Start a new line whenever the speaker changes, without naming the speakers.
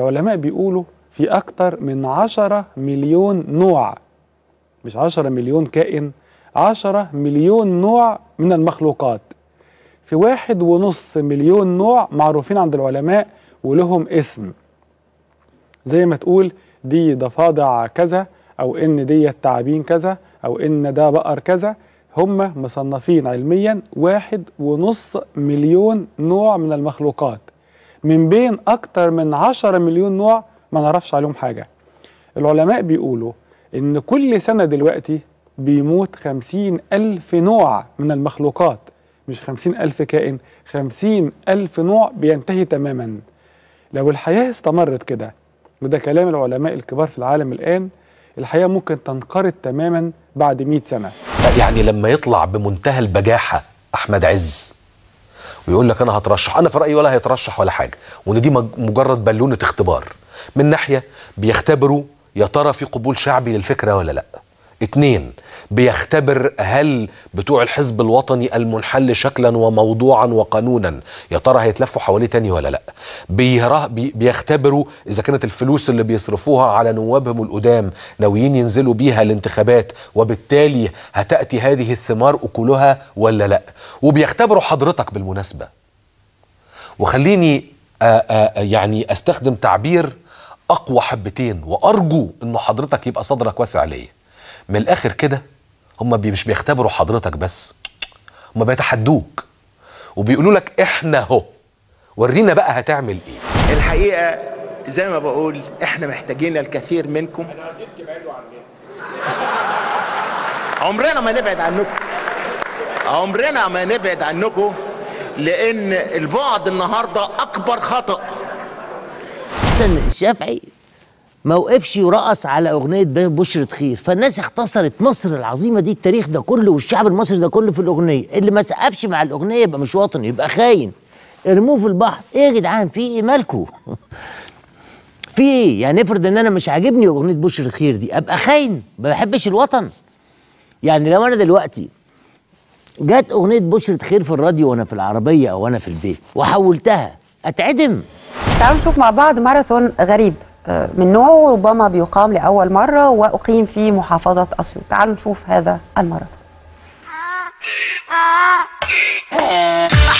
العلماء بيقولوا في أكتر من عشرة مليون نوع مش عشرة مليون كائن عشرة مليون نوع من المخلوقات في واحد ونص مليون نوع معروفين عند العلماء ولهم اسم زي ما تقول دي ضفادع كذا او ان دي التعابين كذا او ان ده بقر كذا هم مصنفين علميا واحد ونص مليون نوع من المخلوقات من بين اكتر من عشرة مليون نوع ما نعرفش عليهم حاجة العلماء بيقولوا ان كل سنة دلوقتي بيموت خمسين ألف نوع من المخلوقات مش خمسين ألف كائن خمسين ألف نوع بينتهي تماما لو الحياة استمرت كده وده كلام العلماء الكبار في العالم الآن الحياة ممكن تنقرض تماما بعد 100 سنة
يعني لما يطلع بمنتهى البجاحة أحمد عز ويقول لك أنا هترشح أنا في رأيي ولا هيترشح ولا حاجة وإن دي مج- مجرد بالونة اختبار من ناحية بيختبروا يا ترى في قبول شعبي للفكرة ولا لأ اتنين بيختبر هل بتوع الحزب الوطني المنحل شكلا وموضوعا وقانونا يا ترى هيتلفوا حواليه تاني ولا لا بيرا بي بيختبروا اذا كانت الفلوس اللي بيصرفوها على نوابهم القدام ناويين ينزلوا بيها الانتخابات وبالتالي هتاتي هذه الثمار اكلها ولا لا وبيختبروا حضرتك بالمناسبه وخليني آآ آآ يعني استخدم تعبير اقوى حبتين وارجو انه حضرتك يبقى صدرك واسع ليا من الاخر كده هم بي مش بيختبروا حضرتك بس هم بيتحدوك وبيقولوا لك احنا اهو ورينا بقى هتعمل ايه
الحقيقة زي ما بقول احنا محتاجين الكثير منكم عمرنا ما نبعد عنكم عمرنا ما نبعد عنكم لان البعد النهارده اكبر خطأ
حسن الشافعي ما وقفش يرقص على اغنيه بشرة خير فالناس اختصرت مصر العظيمه دي التاريخ ده كله والشعب المصري ده كله في الاغنيه اللي ما سقفش مع الاغنيه يبقى مش وطني يبقى خاين ارموه في البحر ايه يا جدعان في ايه مالكوا في ايه يعني افرض ان انا مش عاجبني اغنيه بشرة خير دي ابقى خاين ما بحبش الوطن يعني لو انا دلوقتي جت اغنيه بشرة خير في الراديو وانا في العربيه او انا في البيت وحولتها اتعدم
تعالوا نشوف مع بعض ماراثون غريب آه، من نوعه ربما بيقام لأول مرة وأقيم في محافظة أسيوط تعالوا نشوف هذا الماراثون